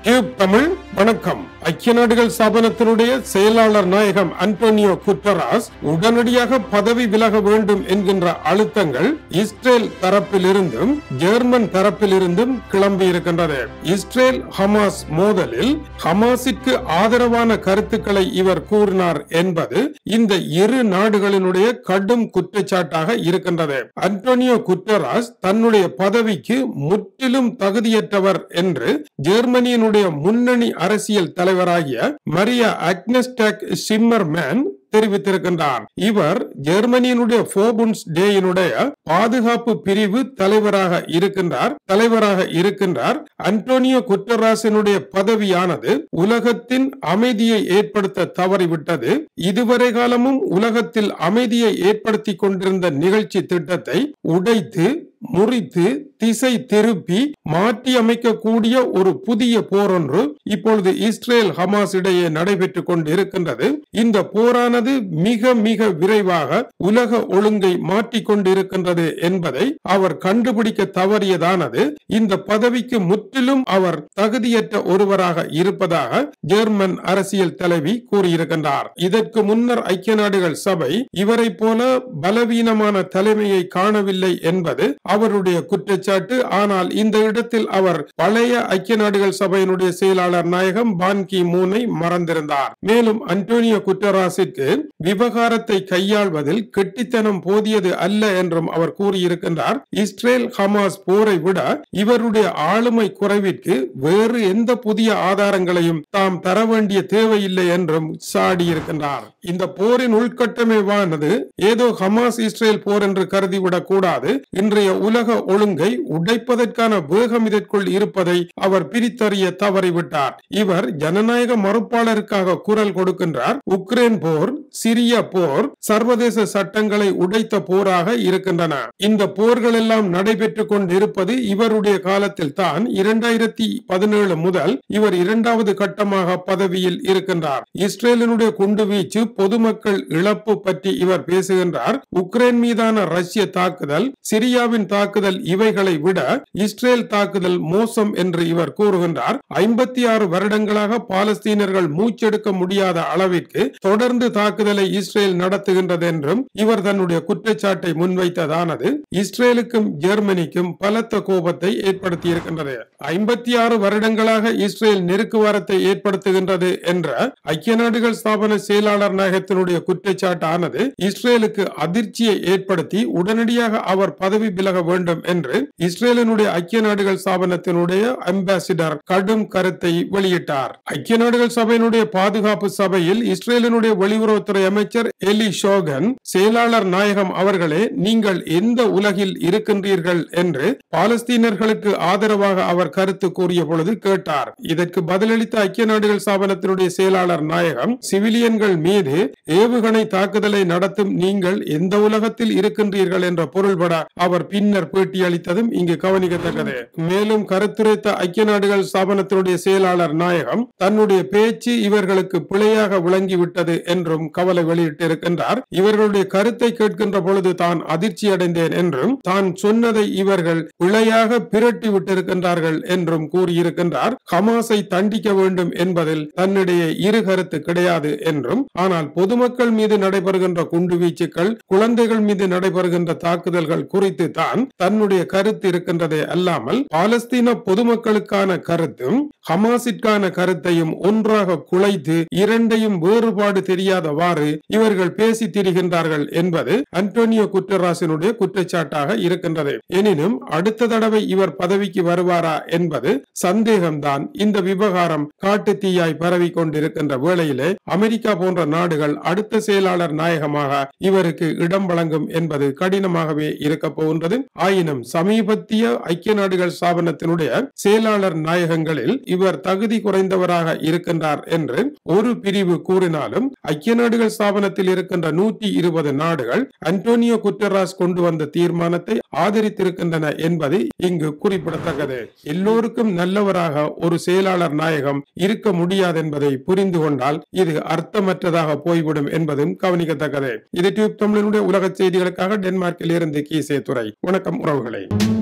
tube Tamil வணக்கம் ஐக்கிய நாடுகள் ஸ்தாபனத்தினுடைய செயலாளர் நாயகம் அன்டோனியோ குட்டராஸ் உடனடியாக பதவி விலக வேண்டும் என்கின்ற அழுத்தங்கள் இஸ்ரேல் தரப்பிலிருந்தும் ஜெர்மன் தரப்பிலிருந்தும் கிளம்பி இருக்கின்றது இஸ்ரேல் ஹமாஸ் மோதலில் ஹமாஸிற்கு ஆதரவான கருத்துக்களை இவர் கூறினார் என்பது இந்த இரு நாடுகளினுடைய கடும் குற்றச்சாட்டாக இருக்கின்றது அன்டோனியோ குட்டராஸ் தன்னுடைய பதவிக்கு முற்றிலும் தகுதியற்றவர் என்று ஜெர்மனியினுடைய முன்னணி அரசியல் தலைவராகிய மரியா அக்னஸ்டாக் சிம்மர்மேன் தெரிவித்திருக்கின்றார் இவர் ஜெர்மனியினுடைய போபுன்ஸ் டேயினுடைய பாதுகாப்பு பிரிவு தலைவராக இருக்கின்றார் தலைவராக இருக்கின்றார் அன்டோனியோ குட்டராசினுடைய பதவியானது உலகத்தின் அமைதியை ஏற்படுத்த தவறிவிட்டது இதுவரை காலமும் உலகத்தில் அமைதியை ஏற்படுத்தி கொண்டிருந்த நிகழ்ச்சி திட்டத்தை உடைத்து முறித்து திசை திருப்பி மாற்றி அமைக்கக்கூடிய ஒரு புதிய போர் ஒன்று இப்பொழுது இஸ்ரேல் ஹமாஸ் இடையே நடைபெற்றுக் கொண்டு இருக்கின்றது இந்த போரானது மிக மிக விரைவாக உலக ஒழுங்கை மாற்றிக் கொண்டிருக்கின்றது என்பதை அவர் கண்டுபிடிக்க தவறியதானது இந்த பதவிக்கு முற்றிலும் அவர் தகுதியற்ற ஒருவராக இருப்பதாக ஜெர்மன் அரசியல் தலைவி கூறியிருக்கின்றார் இதற்கு முன்னர் ஐக்கிய நாடுகள் சபை இவரை போல பலவீனமான தலைமையை காணவில்லை என்பது அவருடைய குற்றச்சாட்டு ஆனால் இந்த இடத்தில் அவர் பழைய ஐக்கிய நாடுகள் சபையினுடைய செயலாளர் நாயகம் பான் கி மூனை மறந்திருந்தார் மேலும் அன்டோனியோ குட்டராசிற்கு விவகாரத்தை கையாள்வதில் கெட்டித்தனம் போதியது அல்ல என்றும் அவர் கூறியிருக்கின்றார் இஸ்ரேல் ஹமாஸ் போரை விட இவருடைய ஆளுமை குறைவிற்கு வேறு எந்த புதிய ஆதாரங்களையும் தாம் தர வேண்டிய தேவையில்லை என்றும் சாடியிருக்கின்றார் இந்த போரின் உள்கட்டமைவானது ஏதோ ஹமாஸ் இஸ்ரேல் போர் என்று கருதிவிடக் கூடாது இன்றைய உலக ஒழுங்கை உடைப்பதற்கான வேகம் இதற்குள் இருப்பதை அவர் பிரித்தறிய தவறிவிட்டார் இவர் ஜனநாயக மறுப்பாளருக்காக குரல் கொடுக்கின்றார் உக்ரைன் போர் சிரிய போர் சர்வதேச சட்டங்களை உடைத்த போராக இருக்கின்றன இந்த போர்கள் எல்லாம் நடைபெற்றுக் கொண்டிருப்பது இவருடைய காலத்தில் தான் இரண்டாயிரத்தி பதினேழு முதல் இவர் இரண்டாவது கட்டமாக பதவியில் இருக்கின்றார் இஸ்ரேலினுடைய குண்டுவீச்சு பொதுமக்கள் இழப்பு பற்றி இவர் பேசுகின்றார் உக்ரைன் மீதான ரஷ்ய தாக்குதல் சிரியாவின் தாக்குதல் இவைகளை விட இஸ்ரேல் தாக்குதல் மோசம் என்று இவர் கூறுகின்றார் ஐம்பத்தி ஆறு வருடங்களாக பாலஸ்தீனர்கள் மூச்செடுக்க முடியாத அளவிற்கு தொடர்ந்து தாக்குதலை இஸ்ரேல் நடத்துகின்றது என்றும் இவர் தன்னுடைய குற்றச்சாட்டை முன்வைத்ததானது இஸ்ரேலுக்கும் ஜெர்மனிக்கும் பலத்த கோபத்தை ஏற்படுத்தி இருக்கின்றது ஐம்பத்தி ஆறு வருடங்களாக இஸ்ரேல் நெருக்குவாரத்தை ஏற்படுத்துகின்றது என்ற ஐக்கிய நாடுகள் ஸ்தாபன செயலாளர் நாயகத்தினுடைய குற்றச்சாட்டானது இஸ்ரேலுக்கு அதிர்ச்சியை ஏற்படுத்தி உடனடியாக அவர் பதவி விலக வேண்டும் என்று இஸ்ரேலினுடைய ஐக்கிய நாடுகள் ஸ்தாபனத்தினுடைய அம்பாசிடர் கடும் கருத்தை வெளியிட்டார் ஐக்கிய நாடுகள் சபையினுடைய பாதுகாப்பு சபையில் இஸ்ரேலினுடைய வெளியுறவுத்துறை அமைச்சர் எலி ஷோகன் செயலாளர் நாயகம் அவர்களே நீங்கள் எந்த உலகில் இருக்கின்றீர்கள் என்று பாலஸ்தீனர்களுக்கு ஆதரவாக அவர் கருத்து கூறிய பொழுது கேட்டார் இதற்கு பதிலளித்த ஐக்கிய நாடுகள் ஸ்தாபனத்தினுடைய செயலாளர் நாயகம் சிவிலியன்கள் மீது ஏவுகணை தாக்குதலை நடத்தும் நீங்கள் எந்த உலகத்தில் இருக்கின்றீர்கள் என்ற பொருள்பட அவர் பின்னர் பேட்டியளித்ததும் இங்கு கவனிக்கத்தக்கது மேலும் கருத்துரைத்த ஐக்கிய நாடுகள் ஸ்தாபனத்தினுடைய செயலாளர் நாயகம் தன்னுடைய பேச்சு இவர்களுக்கு பிழையாக விளங்கிவிட்டது என்றும் கவலை வெளியிட்டிருக்கின்றார் இவர்களுடைய கருத்தை கேட்கின்ற பொழுது தான் அதிர்ச்சி அடைந்தேன் என்றும் தான் சொன்னதை இவர்கள் பிழையாக பிரட்டி விட்டிருக்கின்றார்கள் என்றும் கூறியிருக்கின்றார் ஹமாஸை தண்டிக்க வேண்டும் என்பதில் தன்னிடையே இரு கருத்து கிடையாது என்றும் ஆனால் பொதுமக்கள் மீது நடைபெறுகின்ற குண்டுவீச்சுக்கள் குழந்தைகள் மீது நடைபெறுகின்ற தாக்குதல்கள் குறித்து தான் தன்னுடைய கருத்து இருக்கின்றதே அல்லாமல் பாலஸ்தீன பொதுமக்களுக்கான கருத்தும் ஹமாஸிற்கான கருத்தையும் ஒன்றாக குலைத்து இரண்டையும் வேறுபாடு தெரியாதவாறு இவர்கள் பேசி திரிகின்றார்கள் என்பது அன்டோனியோ குற்றராசினுடைய குற்றச்சாட்டாக இருக்கின்றது எனினும் அடுத்த தடவை இவர் பதவிக்கு வருவாரா என்பது சந்தேகம்தான் இந்த விவகாரம் காட்டு தீயாய் பரவி கொண்டிருக்கின்ற வேளையிலே அமெரிக்கா போன்ற நாடுகள் அடுத்த செயலாளர் நாயகமாக இவருக்கு இடம் வழங்கும் என்பது கடினமாகவே இருக்க போகின்றது ஆயினும் சமீபத்திய ஐக்கிய நாடுகள் ஸ்தாபனத்தினுடைய செயலாளர் நாயகங்களில் இவர் தகுதி குறைந்தவராக இருக்கின்றார் என்று ஒரு பிரிவு கூறினாலும் ஐக்கிய நாடுகள் ஸ்தாபனத்தில் இருக்கின்ற நூற்றி இருபது நாடுகள் அன்டோனியோ குட்டராஸ் கொண்டு வந்த தீர்மானத்தை ஆதரித்திருக்கின்றன என்பது இங்கு குறிப்பிடத்தக்கது எல்லோருக்கும் நல்லவராக ஒரு செயலாளர் நாயகம் இருக்க முடியாது என்பதை புரிந்து கொண்டால் இது அர்த்தமற்றதாக போய்விடும் என்பதும் கவனிக்கத்தக்கது இது டியூப் தமிழனுடைய உலக செய்திகளுக்காக டென்மார்க்கில் இருந்து கீசே துறை வணக்கம் உறவுகளை